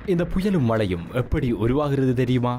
இந்த புயலும் மழையும் எப்படி உருவாகிறது தெரியுமா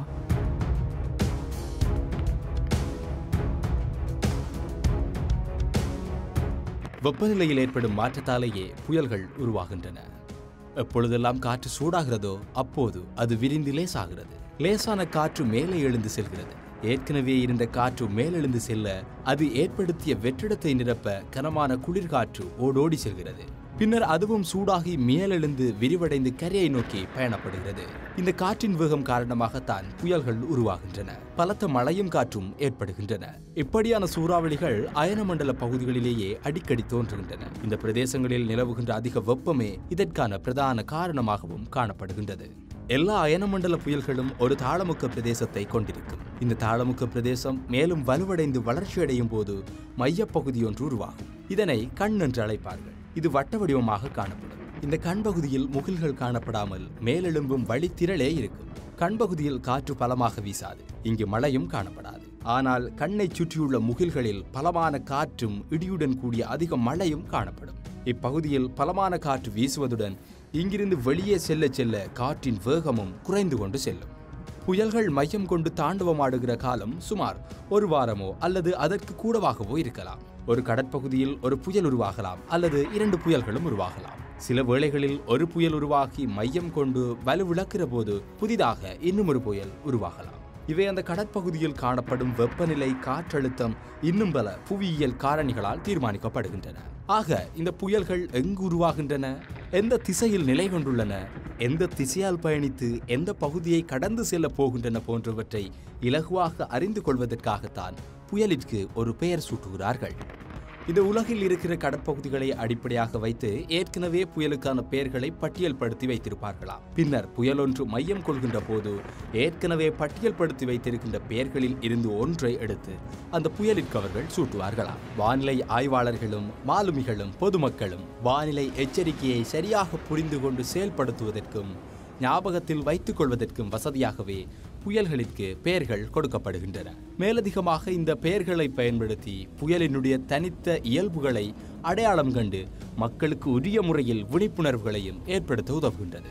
வெப்பநிலையில் ஏற்படும் மாற்றத்தாலேயே புயல்கள் உருவாகின்றன எப்பொழுதெல்லாம் காற்று சூடாகிறதோ அப்போது அது விரிந்து லேசாகிறது லேசான காற்று மேலே எழுந்து செல்கிறது ஏற்கனவே இருந்த காற்று மேலெழுந்து செல்ல அது ஏற்படுத்திய வெற்றிடத்தை நிரப்ப கனமான குளிர்காற்று ஓடோடி செல்கிறது பின்னர் அதுவும் சூடாகி மேலெழுந்து விரிவடைந்து கரையை நோக்கி பயணப்படுகிறது இந்த காற்றின் வேகம் காரணமாகத்தான் புயல்கள் உருவாகின்றன பலத்த மழையும் காற்றும் ஏற்படுகின்றன இப்படியான சூறாவளிகள் அயனமண்டல பகுதிகளிலேயே அடிக்கடி தோன்றுகின்றன இந்த பிரதேசங்களில் நிலவுகின்ற அதிக வெப்பமே இதற்கான பிரதான காரணமாகவும் காணப்படுகின்றது எல்லா அயனமண்டல புயல்களும் ஒரு தாளமுக்க பிரதேசத்தை கொண்டிருக்கும் இந்த தாளமுக்க பிரதேசம் மேலும் வலுவடைந்து வளர்ச்சியடையும் போது மையப்பகுதி ஒன்று உருவாகும் இதனை கண் என்று அழைப்பார்கள் இது வட்ட வடிவமாக காணப்படும் இந்த கண் பகுதியில் முகில்கள் காணப்படாமல் மேலெழும்பும் வழித்திரளே இருக்கும் கண் பகுதியில் காற்று பலமாக வீசாது இங்கு மழையும் காணப்படாது ஆனால் கண்ணை சுற்றியுள்ள முகில்களில் பலமான காற்றும் இடியுடன் கூடிய அதிக மழையும் காணப்படும் இப்பகுதியில் பலமான காற்று வீசுவதுடன் இங்கிருந்து வெளியே செல்ல செல்ல காற்றின் வேகமும் குறைந்து கொண்டு செல்லும் புயல்கள் மையம் கொண்டு தாண்டவமாடுகிற காலம் சுமார் ஒரு வாரமோ அல்லது அதற்கு கூடவாகவோ இருக்கலாம் ஒரு கடற்பகுதியில் ஒரு புயல் உருவாகலாம் அல்லது இரண்டு புயல்களும் உருவாகலாம் சில வேளைகளில் ஒரு புயல் உருவாகி மையம் கொண்டு வலுவிழக்கிற போது புதிதாக இன்னும் ஒரு புயல் உருவாகலாம் இவை அந்த கடற்பகுதியில் காணப்படும் வெப்பநிலை காற்றழுத்தம் இன்னும் பல புவியியல் காரணிகளால் தீர்மானிக்கப்படுகின்றன ஆக இந்த புயல்கள் எங்கு உருவாகின்றன எந்த திசையில் நிலை கொண்டுள்ளன எந்த திசையால் பயணித்து எந்த பகுதியை கடந்து செல்ல போகின்றன போன்றவற்றை இலகுவாக அறிந்து கொள்வதற்காகத்தான் புயலிற்கு ஒரு பெயர் சூட்டுகிறார்கள் இந்த உலகில் இருக்கிற கடற்பகுதிகளை அடிப்படையாக வைத்து ஏற்கனவே புயலுக்கான பெயர்களை பட்டியல் படுத்தி வைத்திருப்பார்களாம் பின்னர் புயல் ஒன்று மையம் கொள்கின்ற போது ஏற்கனவே பட்டியல் படுத்தி வைத்திருக்கின்ற பெயர்களில் இருந்து ஒன்றை எடுத்து அந்த புயலிற்கு அவர்கள் சூட்டுவார்களாம் வானிலை ஆய்வாளர்களும் மாலுமிகளும் பொதுமக்களும் வானிலை எச்சரிக்கையை சரியாக புரிந்து கொண்டு செயல்படுத்துவதற்கும் ஞாபகத்தில் வைத்துக் கொள்வதற்கும் வசதியாகவே புயல்களிற்கு பெயர்கள் கொடுக்கப்படுகின்றன மேலதிகமாக இந்த பெயர்களை பயன்படுத்தி புயலினுடைய தனித்த இயல்புகளை அடையாளம் கண்டு மக்களுக்கு உரிய முறையில் விழிப்புணர்வுகளையும் ஏற்படுத்த உதவுகின்றது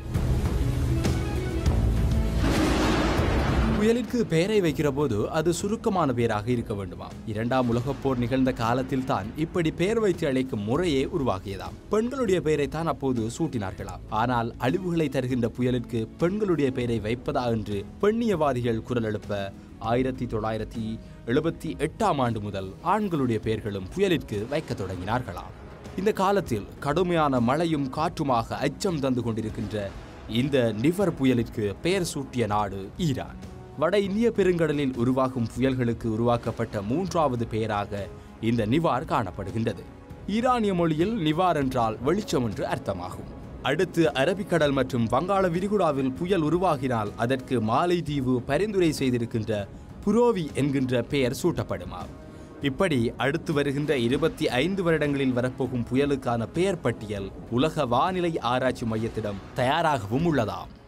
புயலிற்கு பெயரை வைக்கிற போது அது சுருக்கமான பெயராக இருக்க வேண்டுமா இரண்டாம் உலகப் போர் நிகழ்ந்த காலத்தில் தான் இப்படி பெயர் வைத்து அழைக்கும் முறையே உருவாகியதாம் பெண்களுடைய பெயரை தான் அப்போது சூட்டினார்களாம் ஆனால் அழிவுகளை தருகின்ற புயலிற்கு பெண்களுடைய பெயரை வைப்பதா என்று பெண்ணியவாதிகள் குரல் எழுப்ப ஆயிரத்தி தொள்ளாயிரத்தி எழுபத்தி எட்டாம் ஆண்டு முதல் ஆண்களுடைய பெயர்களும் புயலிற்கு வைக்க தொடங்கினார்களாம் இந்த காலத்தில் கடுமையான மழையும் காற்றுமாக அச்சம் தந்து கொண்டிருக்கின்ற இந்த நிவர் புயலிற்கு பெயர் சூட்டிய நாடு ஈரான் வட இந்திய பெருங்கடலில் உருவாகும் புயல்களுக்கு உருவாக்கப்பட்ட மூன்றாவது பெயராக இந்த நிவார் காணப்படுகின்றது ஈரானிய மொழியில் நிவார் என்றால் வெளிச்சம் என்று அர்த்தமாகும் அடுத்து அரபிக்கடல் மற்றும் வங்காள விரிகுடாவில் புயல் உருவாகினால் அதற்கு மாலைதீவு பரிந்துரை செய்திருக்கின்ற புரோவி என்கின்ற பெயர் சூட்டப்படுமா இப்படி அடுத்து வருகின்ற இருபத்தி ஐந்து வருடங்களில் வரப்போகும் புயலுக்கான பெயர் பட்டியல் உலக வானிலை ஆராய்ச்சி மையத்திடம் தயாராகவும் உள்ளதாம்